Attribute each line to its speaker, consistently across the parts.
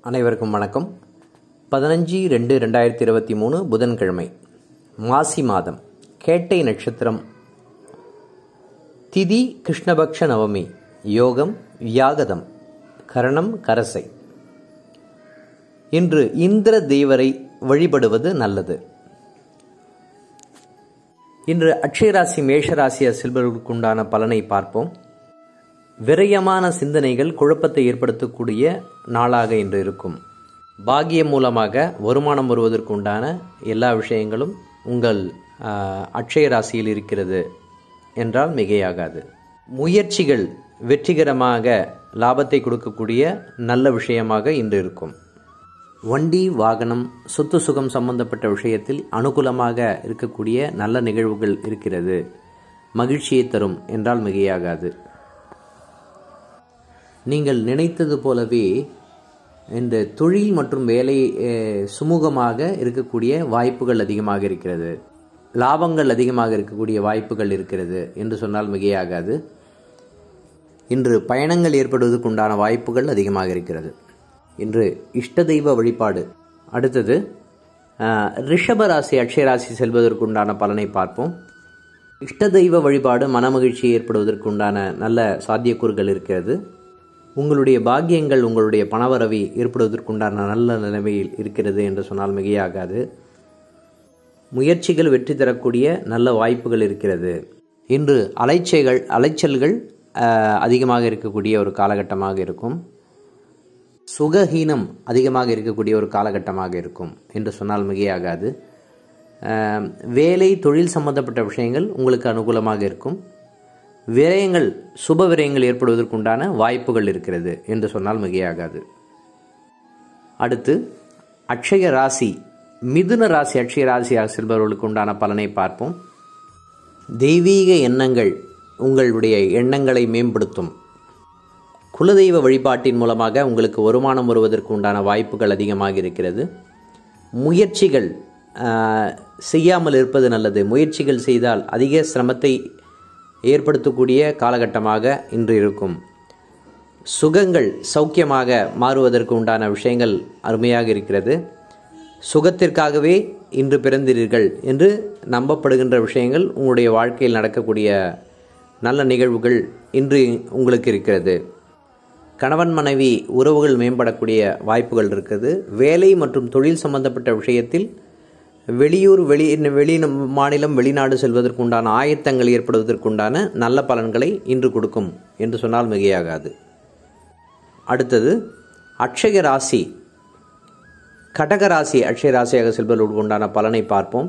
Speaker 1: அனைவருக்கும் வணக்கம் பதினஞ்சு ரெண்டு ரெண்டாயிரத்தி இருபத்தி மூணு புதன்கிழமை மாசி மாதம் கேட்டை நட்சத்திரம் திதி கிருஷ்ணபக்ஷ நவமி யோகம் வியாகதம் கரணம் கரசை இன்று இந்திர தேவரை வழிபடுவது நல்லது இன்று அக்ஷயராசி மேஷராசிய செல்வர்களுக்குண்டான பலனை பார்ப்போம் விரயமான சிந்தனைகள் குழப்பத்தை ஏற்படுத்தக்கூடிய நாளாக இன்று இருக்கும் பாகியம் மூலமாக வருமானம் வருவதற்கு உண்டான எல்லா விஷயங்களும் உங்கள் ஆஹ், அட்சய ராசியில் இருக்கிறது என்றால் மிகையாகாது முயற்சிகள் வெற்றிகரமாக லாபத்தை கொடுக்கக்கூடிய நல்ல விஷயமாக இன்று இருக்கும் வண்டி வாகனம் சொத்து சுகம் சம்பந்தப்பட்ட விஷயத்தில் அனுகூலமாக இருக்கக்கூடிய நல்ல நிகழ்வுகள் இருக்கிறது மகிழ்ச்சியை தரும் என்றால் மிகையாகாது நீங்கள் நினைத்தது போலவே இந்த தொழில் மற்றும் வேலை அஹ், சுமூகமாக இருக்கக்கூடிய வாய்ப்புகள் அதிகமாக இருக்கிறது லாபங்கள் அதிகமாக இருக்கக்கூடிய வாய்ப்புகள் இருக்கிறது என்று சொன்னால் மிகையாகாது இன்று பயணங்கள் ஏற்படுவதற்கு உண்டான வாய்ப்புகள் அதிகமாக இருக்கிறது இன்று இஷ்ட தெய்வ வழிபாடு அடுத்தது அஹ், ரிஷப ராசி அக்ஷயராசி செல்வதற்குண்டான பலனை பார்ப்போம் இஷ்ட தெய்வ வழிபாடு மனமகிழ்ச்சி ஏற்படுவதற்கு உண்டான நல்ல சாத்தியக்கூறுகள் இருக்கிறது உங்களுடைய பாக்கியங்கள் உங்களுடைய பணவரவி ஏற்படுவதற்குண்டான நல்ல நிலைமையில் இருக்கிறது என்று சொன்னால் மிகையாகாது முயற்சிகள் வெற்றி தரக்கூடிய நல்ல வாய்ப்புகள் இருக்கிறது இன்று அலைச்சைகள் அலைச்சல்கள் அஹ், அதிகமாக இருக்கக்கூடிய ஒரு காலகட்டமாக இருக்கும் சுகஹீனம் அதிகமாக இருக்கக்கூடிய ஒரு காலகட்டமாக இருக்கும் என்று சொன்னால் மிகையாகாது அஹ், வேலை தொழில் சம்பந்தப்பட்ட விஷயங்கள் உங்களுக்கு அனுகூலமாக இருக்கும் விரயங்கள் சுப விரயங்கள் ஏற்படுவதற்குண்டான வாய்ப்புகள் இருக்கிறது என்று சொன்னால் மிகையாகாது அடுத்து அக்ஷய ராசி மிதுன ராசி அக்ஷய ராசியாக செல்பவர்களுக்கு உண்டான பலனை பார்ப்போம் தெய்வீக எண்ணங்கள் உங்களுடைய எண்ணங்களை மேம்படுத்தும் குலதெய்வ வழிபாட்டின் மூலமாக உங்களுக்கு வருமானம் வருவதற்கு உண்டான வாய்ப்புகள் அதிகமாக இருக்கிறது முயற்சிகள் ஆஹ், செய்யாமல் இருப்பது நல்லது முயற்சிகள் செய்தால் அதிக சிரமத்தை ஏற்படுத்தக்கூடிய காலகட்டமாக இன்று இருக்கும் சுகங்கள் சௌக்கியமாக மாறுவதற்கு உண்டான விஷயங்கள் அருமையாக இருக்கிறது சுகத்திற்காகவே இன்று பிறந்தீர்கள் என்று நம்பப்படுகின்ற விஷயங்கள் உங்களுடைய வாழ்க்கையில் நடக்கக்கூடிய நல்ல நிகழ்வுகள் இன்று உங்களுக்கு இருக்கிறது கணவன் மனைவி உறவுகள் மேம்படக்கூடிய வாய்ப்புகள் இருக்குது வேலை மற்றும் தொழில் சம்பந்தப்பட்ட விஷயத்தில் வெளியூர் வெளி வெளி மாநிலம் வெளிநாடு செல்வதற்கு உண்டான ஆயத்தங்கள் ஏற்படுவதற்குண்டான நல்ல பலன்களை இன்று கொடுக்கும் என்று சொன்னால் மிகையாகாது அடுத்தது அக்ஷய ராசி கடக ராசி அக்ஷய ராசியாக செல்வதற்கு உண்டான பலனை பார்ப்போம்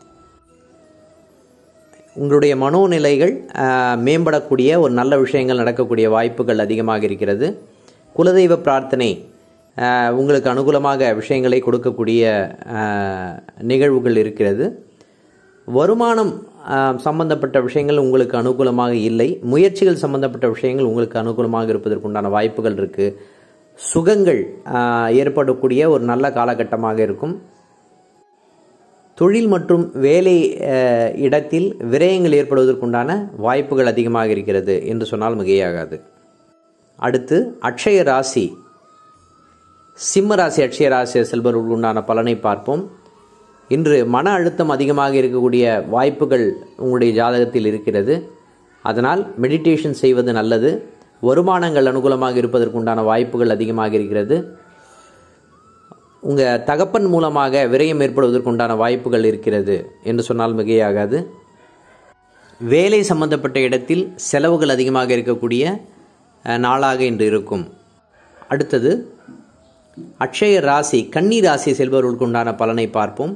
Speaker 1: உங்களுடைய மனோநிலைகள் ஆஹ், மேம்படக்கூடிய ஒரு நல்ல விஷயங்கள் நடக்கக்கூடிய வாய்ப்புகள் அதிகமாக இருக்கிறது குலதெய்வ பிரார்த்தனை ஆஹ், உங்களுக்கு அனுகூலமாக விஷயங்களை கொடுக்கக்கூடிய ஆஹ், நிகழ்வுகள் இருக்கிறது வருமானம் ஆஹ், சம்பந்தப்பட்ட விஷயங்கள் உங்களுக்கு அனுகூலமாக இல்லை முயற்சிகள் சம்பந்தப்பட்ட விஷயங்கள் உங்களுக்கு அனுகூலமாக இருப்பதற்குண்டான வாய்ப்புகள் இருக்குது சுகங்கள் ஆஹ், ஏற்படக்கூடிய ஒரு நல்ல காலகட்டமாக இருக்கும் தொழில் மற்றும் வேலை அஹ், இடத்தில் விரயங்கள் ஏற்படுவதற்குண்டான வாய்ப்புகள் அதிகமாக இருக்கிறது என்று சொன்னால் மிகையாகாது அடுத்து அக்ஷய ராசி சிம்ம ராசி அக்ஷய ராசி செல்பவர்களுக்கு உண்டான பலனை பார்ப்போம் இன்று மன அழுத்தம் அதிகமாக இருக்கக்கூடிய வாய்ப்புகள் உங்களுடைய ஜாதகத்தில் இருக்கிறது அதனால் மெடிடேஷன் செய்வது நல்லது வருமானங்கள் அனுகூலமாக இருப்பதற்குண்டான வாய்ப்புகள் அதிகமாக இருக்கிறது உங்கள் தகப்பன் மூலமாக விரயம் ஏற்படுவதற்குண்டான வாய்ப்புகள் இருக்கிறது என்று சொன்னால் மிகையாகாது வேலை சம்பந்தப்பட்ட இடத்தில் செலவுகள் அதிகமாக இருக்கக்கூடிய அஹ், நாளாக இன்று இருக்கும் அடுத்தது அக்ஷய ராசி கன்னி ராசி செல்பவர்களுக்கு உண்டான பலனை பார்ப்போம்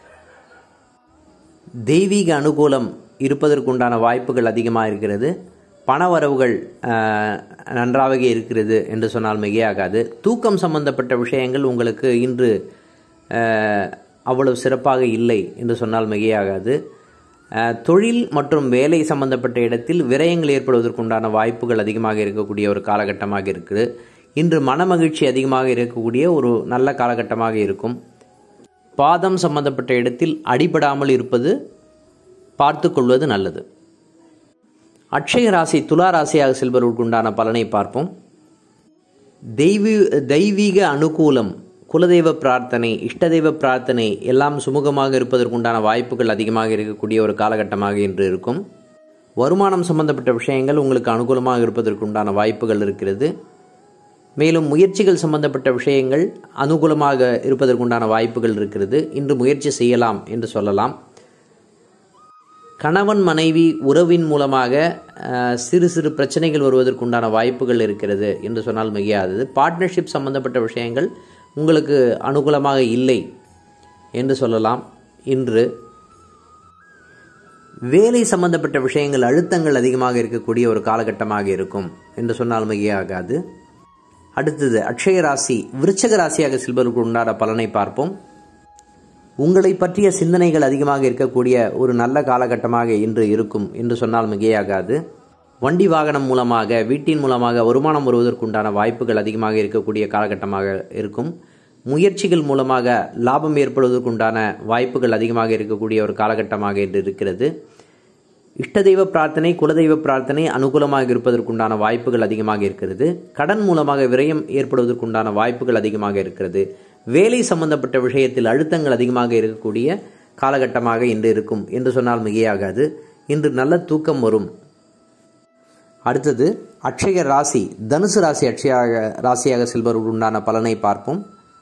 Speaker 1: தெய்வீக அனுகூலம் இருப்பதற்குண்டான வாய்ப்புகள் அதிகமாக இருக்கிறது பண வரவுகள் அஹ், நன்றாக இருக்கிறது என்று சொன்னால் மிகையாகாது தூக்கம் சம்பந்தப்பட்ட விஷயங்கள் உங்களுக்கு இன்று அஹ், அவ்வளவு சிறப்பாக இல்லை என்று சொன்னால் மிகையாகாது அஹ், தொழில் மற்றும் வேலை சம்பந்தப்பட்ட இடத்தில் விரயங்கள் ஏற்படுவதற்குண்டான வாய்ப்புகள் அதிகமாக இருக்கக்கூடிய ஒரு காலகட்டமாக இருக்குது இன்று மனமகிழ்ச்சி அதிகமாக இருக்கக்கூடிய ஒரு நல்ல காலகட்டமாக இருக்கும் பாதம் சம்பந்தப்பட்ட இடத்தில் அடிபடாமல் இருப்பது பார்த்து கொள்வது நல்லது அட்சய ராசி துலா ராசியாக செல்பவர்களுக்கு உண்டான பலனை பார்ப்போம் தெய்வீ தெய்வீக அனுகூலம் குலதெய்வ பிரார்த்தனை இஷ்ட தெய்வ பிரார்த்தனை எல்லாம் சுமூகமாக இருப்பதற்குண்டான வாய்ப்புகள் அதிகமாக இருக்கக்கூடிய ஒரு காலகட்டமாக இன்று இருக்கும் வருமானம் சம்பந்தப்பட்ட விஷயங்கள் உங்களுக்கு அனுகூலமாக இருப்பதற்குண்டான வாய்ப்புகள் இருக்கிறது மேலும் முயற்சிகள் சம்பந்தப்பட்ட விஷயங்கள் அனுகூலமாக இருப்பதற்குண்டான வாய்ப்புகள் இருக்கிறது இன்று முயற்சி செய்யலாம் என்று சொல்லலாம் கணவன் மனைவி உறவின் மூலமாக அஹ், சிறு சிறு பிரச்சனைகள் வருவதற்குண்டான வாய்ப்புகள் இருக்கிறது என்று சொன்னால் மிகையாதது பார்ட்னர்ஷிப் சம்பந்தப்பட்ட விஷயங்கள் உங்களுக்கு அனுகூலமாக இல்லை என்று சொல்லலாம் இன்று வேலை சம்பந்தப்பட்ட விஷயங்கள் அழுத்தங்கள் அதிகமாக இருக்கக்கூடிய ஒரு காலகட்டமாக இருக்கும் என்று சொன்னால் மிகையாகாது அடுத்தது அக்ஷய ராசி விருச்சக ராசியாக செல்பவருக்கு உண்டான பலனை பார்ப்போம் உங்களை பற்றிய சிந்தனைகள் அதிகமாக இருக்கக்கூடிய ஒரு நல்ல காலகட்டமாக இன்று இருக்கும் என்று சொன்னால் மிகையாகாது வண்டி வாகனம் மூலமாக வீட்டின் மூலமாக வருமானம் வருவதற்குண்டான வாய்ப்புகள் அதிகமாக இருக்கக்கூடிய காலகட்டமாக இருக்கும் முயற்சிகள் மூலமாக லாபம் ஏற்படுவதற்குண்டான வாய்ப்புகள் அதிகமாக இருக்கக்கூடிய ஒரு காலகட்டமாக இன்று இருக்கிறது இஷ்ட தெய்வ பிரார்த்தனை குலதெய்வ பிரார்த்தனை அனுகூலமாக இருப்பதற்குண்டான வாய்ப்புகள் அதிகமாக இருக்கிறது கடன் மூலமாக விரயம் ஏற்படுவதற்குண்டான வாய்ப்புகள் அதிகமாக இருக்கிறது வேலை சம்பந்தப்பட்ட விஷயத்தில் அழுத்தங்கள் அதிகமாக இருக்கக்கூடிய காலகட்டமாக இன்று இருக்கும் என்று சொன்னால் மிகையாகாது இன்று நல்ல தூக்கம் வரும் அடுத்தது அக்ஷய ராசி தனுசு ராசி அக்ஷயாக ராசியாக செல்பவர்கள் உண்டான பலனை பார்ப்போம்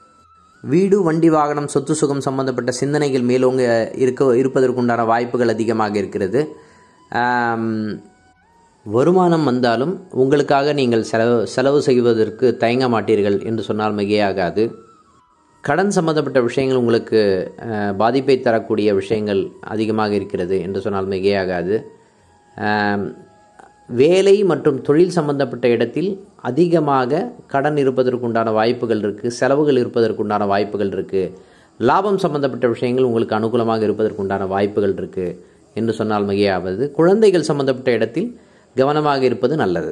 Speaker 1: வீடு வண்டி வாகனம் சொத்து சுகம் சம்பந்தப்பட்ட சிந்தனைகள் மேலோங்க இருக்க இருப்பதற்குண்டான வாய்ப்புகள் அதிகமாக இருக்கிறது ஆம், வருமானம் வந்தாலும் உங்களுக்காக நீங்கள் செலவு செலவு செய்வதற்கு தயங்க மாட்டீர்கள் என்று சொன்னால் மிகையாகாது கடன் சம்பந்தப்பட்ட விஷயங்கள் உங்களுக்கு அஹ், பாதிப்பை தரக்கூடிய விஷயங்கள் அதிகமாக இருக்கிறது என்று சொன்னால் மிகையாகாது ஆம், வேலை மற்றும் தொழில் சம்பந்தப்பட்ட இடத்தில் அதிகமாக கடன் இருப்பதற்குண்டான வாய்ப்புகள் இருக்குது செலவுகள் இருப்பதற்குண்டான வாய்ப்புகள் இருக்குது லாபம் சம்பந்தப்பட்ட விஷயங்கள் உங்களுக்கு அனுகூலமாக இருப்பதற்குண்டான வாய்ப்புகள் இருக்குது என்று சொன்னால் மிகையாவது குழந்தைகள் சம்பந்தப்பட்ட இடத்தில் கவனமாக இருப்பது நல்லது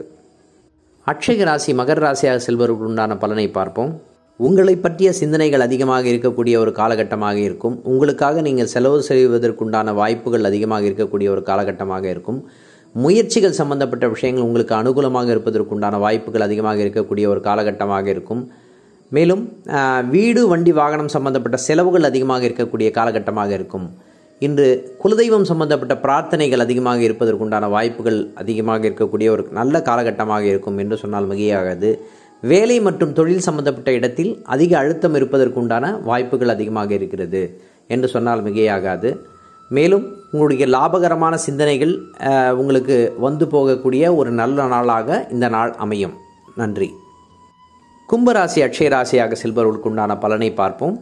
Speaker 1: அக்ஷய ராசி மகர ராசியாக செல்வதற்கு உண்டான பலனை பார்ப்போம் உங்களை பற்றிய சிந்தனைகள் அதிகமாக இருக்கக்கூடிய ஒரு காலகட்டமாக இருக்கும் உங்களுக்காக நீங்கள் செலவு செய்வதற்குண்டான வாய்ப்புகள் அதிகமாக இருக்கக்கூடிய ஒரு காலகட்டமாக இருக்கும் முயற்சிகள் சம்பந்தப்பட்ட விஷயங்கள் உங்களுக்கு அனுகூலமாக இருப்பதற்குண்டான வாய்ப்புகள் அதிகமாக இருக்கக்கூடிய ஒரு காலகட்டமாக இருக்கும் மேலும் ஆஹ், வீடு வண்டி வாகனம் சம்பந்தப்பட்ட செலவுகள் அதிகமாக இருக்கக்கூடிய காலகட்டமாக இருக்கும் இன்று குலதெய்வம் சம்பந்தப்பட்ட பிரார்த்தனைகள் அதிகமாக இருப்பதற்குண்டான வாய்ப்புகள் அதிகமாக இருக்கக்கூடிய ஒரு நல்ல காலகட்டமாக இருக்கும் என்று சொன்னால் மிகையாகாது வேலை மற்றும் தொழில் சம்பந்தப்பட்ட இடத்தில் அதிக அழுத்தம் இருப்பதற்குண்டான வாய்ப்புகள் அதிகமாக இருக்கிறது என்று சொன்னால் மிகையாகாது மேலும் உங்களுடைய லாபகரமான சிந்தனைகள் அஹ், உங்களுக்கு வந்து போகக்கூடிய ஒரு நல்ல நாளாக இந்த நாள் அமையும் நன்றி கும்பராசி அக்ஷய ராசியாக செல்பவர்களுக்கு உண்டான பலனை பார்ப்போம்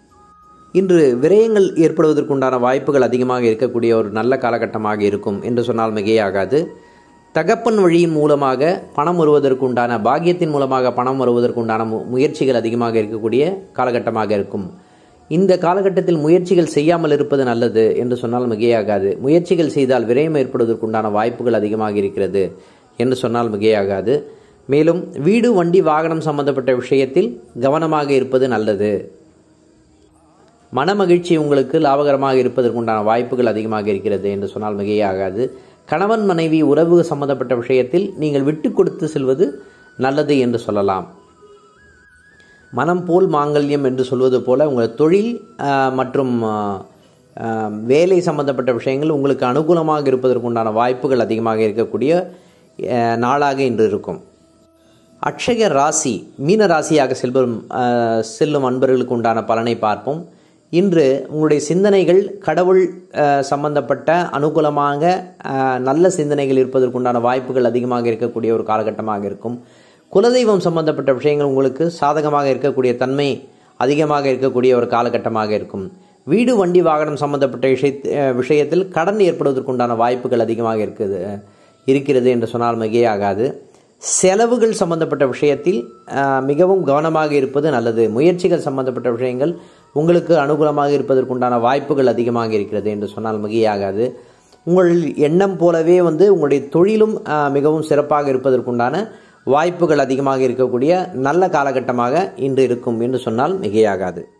Speaker 1: இன்று விரயங்கள் ஏற்படுவதற்குண்டான வாய்ப்புகள் அதிகமாக இருக்கக்கூடிய ஒரு நல்ல காலகட்டமாக இருக்கும் என்று சொன்னால் மிகையாகாது தகப்பன் வழியின் மூலமாக பணம் வருவதற்குண்டான பாக்கியத்தின் மூலமாக பணம் வருவதற்குண்டான மு- முயற்சிகள் அதிகமாக இருக்கக்கூடிய காலகட்டமாக இருக்கும் இந்த காலகட்டத்தில் முயற்சிகள் செய்யாமல் இருப்பது நல்லது என்று சொன்னால் மிகையாகாது முயற்சிகள் செய்தால் விரயம் ஏற்படுவதற்குண்டான வாய்ப்புகள் அதிகமாக இருக்கிறது என்று சொன்னால் மிகையாகாது மேலும் வீடு வண்டி வாகனம் சம்பந்தப்பட்ட விஷயத்தில் கவனமாக இருப்பது நல்லது மனமகிழ்ச்சி உங்களுக்கு லாபகரமாக இருப்பதற்குண்டான வாய்ப்புகள் அதிகமாக இருக்கிறது என்று சொன்னால் மிகையாகாது கணவன் மனைவி உறவு சம்பந்தப்பட்ட விஷயத்தில் நீங்கள் விட்டு கொடுத்து செல்வது நல்லது என்று சொல்லலாம் மனம் போல் மாங்கல்யம் என்று சொல்வது போல உங்கள் தொழில் ஆஹ், மற்றும் ஆஹ், ஆஹ், வேலை சம்பந்தப்பட்ட விஷயங்கள் உங்களுக்கு அனுகூலமாக இருப்பதற்குண்டான வாய்ப்புகள் அதிகமாக இருக்கக்கூடிய ஆஹ், நாளாக இன்று இருக்கும் அக்ஷய ராசி மீன ராசியாக செல்வம் ஆஹ், செல்லும் அன்பர்களுக்கு உண்டான பலனை பார்ப்போம் இன்று உங்களுடைய சிந்தனைகள் கடவுள் ஆஹ், சம்பந்தப்பட்ட அனுகூலமாக ஆஹ், நல்ல சிந்தனைகள் இருப்பதற்குண்டான வாய்ப்புகள் அதிகமாக இருக்கக்கூடிய ஒரு காலகட்டமாக இருக்கும் குலதெய்வம் சம்பந்தப்பட்ட விஷயங்கள் உங்களுக்கு சாதகமாக இருக்கக்கூடிய தன்மை அதிகமாக இருக்கக்கூடிய ஒரு காலகட்டமாக இருக்கும் வீடு வண்டி வாகனம் சம்பந்தப்பட்ட விஷய விஷயத்தில் கடன் ஏற்படுவதற்குண்டான வாய்ப்புகள் அதிகமாக இருக்குது இருக்கிறது என்று சொன்னால் மிகையாகாது செலவுகள் சம்பந்தப்பட்ட விஷயத்தில் ஆஹ், மிகவும் கவனமாக இருப்பது நல்லது முயற்சிகள் சம்பந்தப்பட்ட விஷயங்கள் உங்களுக்கு அனுகூலமாக இருப்பதற்குண்டான வாய்ப்புகள் அதிகமாக இருக்கிறது என்று சொன்னால் மிகையாகாது உங்கள் எண்ணம் போலவே வந்து உங்களுடைய தொழிலும் ஆஹ், மிகவும் சிறப்பாக இருப்பதற்குண்டான வாய்ப்புகள் அதிகமாக இருக்கக்கூடிய நல்ல காலகட்டமாக இன்று இருக்கும் என்று சொன்னால் மிகையாகாது